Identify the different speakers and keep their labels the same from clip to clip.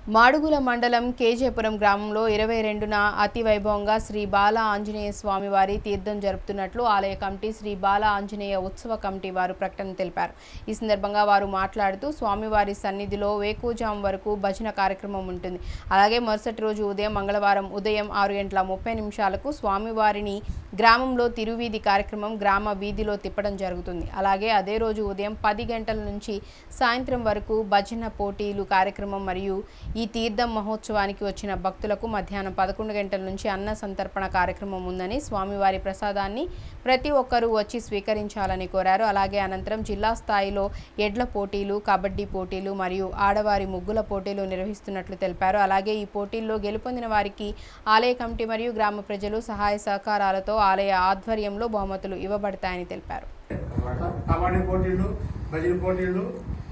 Speaker 1: మాడుగుల మండలం కేజేపురం గ్రామంలో ఇరవై రెండున అతి వైభవంగా శ్రీ బాల ఆంజనేయ స్వామి వారి తీర్థం జరుపుతున్నట్లు ఆలయ కమిటీ శ్రీ బాల ఆంజనేయ ఉత్సవ కమిటీ వారు ప్రకటన తెలిపారు ఈ సందర్భంగా వారు మాట్లాడుతూ స్వామివారి సన్నిధిలో వేకుజాం వరకు భజన కార్యక్రమం ఉంటుంది అలాగే మరుసటి రోజు ఉదయం మంగళవారం ఉదయం ఆరు గంటల ముప్పై నిమిషాలకు స్వామివారిని గ్రామంలో తిరువీధి కార్యక్రమం గ్రామ వీధిలో తిప్పడం జరుగుతుంది అలాగే అదే రోజు ఉదయం పది గంటల నుంచి సాయంత్రం వరకు భజన పోటీలు కార్యక్రమం మరియు ఈ తీర్థం మహోత్సవానికి వచ్చిన భక్తులకు మధ్యాహ్నం పదకొండు గంటల నుంచి అన్న సంతర్పణ కార్యక్రమం ఉందని స్వామివారి ప్రసాదాన్ని ప్రతి ఒక్కరూ వచ్చి స్వీకరించాలని కోరారు అలాగే అనంతరం జిల్లా స్థాయిలో ఎడ్ల పోటీలు కబడ్డీ పోటీలు మరియు ఆడవారి ముగ్గుల పోటీలు నిర్వహిస్తున్నట్లు తెలిపారు అలాగే ఈ పోటీల్లో గెలుపొందిన వారికి ఆలయ కమిటీ మరియు గ్రామ ప్రజలు సహాయ సహకారాలతో ఆలయ ఆధ్వర్యంలో బహుమతులు ఇవ్వబడతాయని తెలిపారు
Speaker 2: కబడ్డీ పోటీలు భజన పోటీలు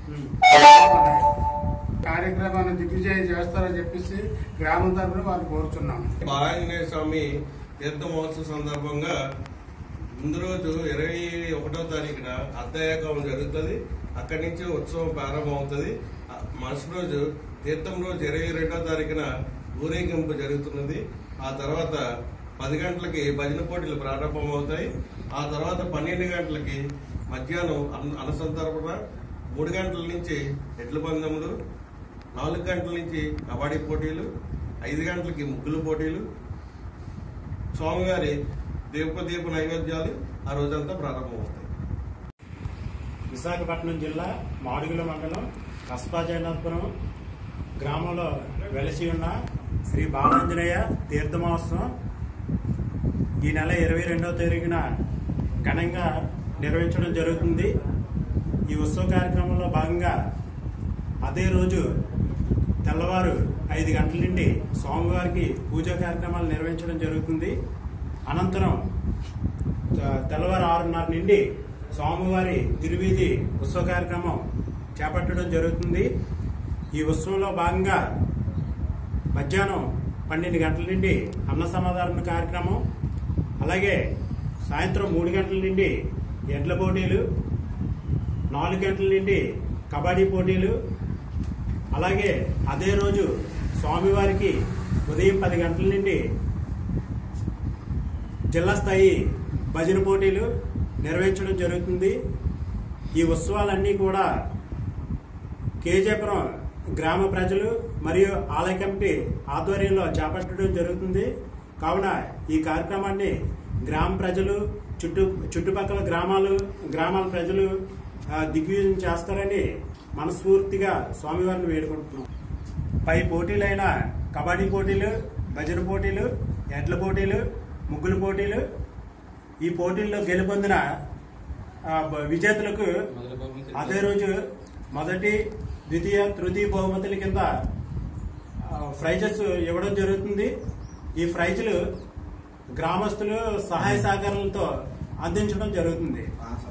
Speaker 2: కార్యక్రమాన్ని దిగ్విజయం చేస్తారని చెప్పేసి గ్రామం తరఫున వారు కోరుచున్నాం
Speaker 3: బాలాంజనేయ స్వామి తీర్థ మహోత్సవ సందర్భంగా ముందు రోజు ఇరవై ఒకటో తారీఖున అర్ధయాగం జరుగుతుంది అక్కడి నుంచి ఉత్సవం ప్రారంభమవుతుంది ఆ మరుసటి రోజు తీర్థం రోజు ఇరవై రెండో తారీఖున ఊరేగింపు జరుగుతున్నది ఆ తర్వాత పది గంటలకి భజన పోటీలు ప్రారంభమవుతాయి ఆ తర్వాత పన్నెండు గంటలకి మధ్యాహ్నం అన్న- అన్నసంతర్పణ మూడు గంటల నుంచి ఎడ్ల పందెములు నాలుగు గంటల నుంచి కబడ్డీ పోటీలు ఐదు గంటలకి ముగ్గులు పోటీలు స్వామివారి దీపదీప నైవేద్యాలు ఆ రోజంతా ప్రారంభమవుతాయి
Speaker 4: విశాఖపట్నం జిల్లా మాడుగుల మండలం కస్పాజయనాథపురం గ్రామంలో వెలసి ఉన్న శ్రీ బాలాంజనేయ తీర్థ మహోత్సవం ఈ నెల ఇరవై రెండవ తారీఖున ఘనంగా నిర్వహించడం జరుగుతుంది ఈ ఉత్సవ కార్యక్రమంలో భాగంగా అదే రోజు తెల్లవారు ఐదు గంటల నుండి స్వామివారికి పూజా కార్యక్రమాలు నిర్వహించడం జరుగుతుంది అనంతరం త- తెల్లవారు ఆరున్నర నుండి స్వామివారి తిరువీధి ఉత్సవ కార్యక్రమం చేపట్టడం జరుగుతుంది ఈ ఉత్సవంలో భాగంగా మధ్యాహ్నం పన్నెండు గంటల నుండి అన్న సమాధారణ కార్యక్రమం అలాగే సాయంత్రం మూడు గంటల నుండి ఎడ్ల పోటీలు నాలుగు గంటల నుండి కబడ్డీ పోటీలు అలాగే అదే రోజు స్వామివారికి ఉదయం పది గంటల నుండి జిల్లా స్థాయి భజన పోటీలు నిర్వహించడం జరుగుతుంది ఈ ఉత్సవాలన్నీ కూడా కేజేపురం గ్రామ ప్రజలు మరియు ఆలయ కమిటీ ఆధ్వర్యంలో చేపట్టడం జరుగుతుంది కావున ఈ కార్యక్రమాన్ని గ్రామ ప్రజలు చుట్టూ చుట్టుపక్కల గ్రామాలు గ్రామాల ప్రజలు ఆ, దిగ్విజయం చేస్తారని మనస్ఫూర్తిగా స్వామివారిని వేడుకుంటున్నాం పై పోటీలైన కబడ్డీ పోటీలు భజన పోటీలు ఎడ్ల పోటీలు ముగ్గుల పోటీలు ఈ పోటీల్లో గెలుపొందిన ఆ, బ- విజేతలకు అదే రోజు మొదటి ద్వితీయ తృతీయ బహుమతుల కింద ఆ, ప్రైజెస్ ఇవ్వడం జరుగుతుంది ఈ ప్రైజులు గ్రామస్తులు సహాయ సహకారాలతో అందించడం జరుగుతుంది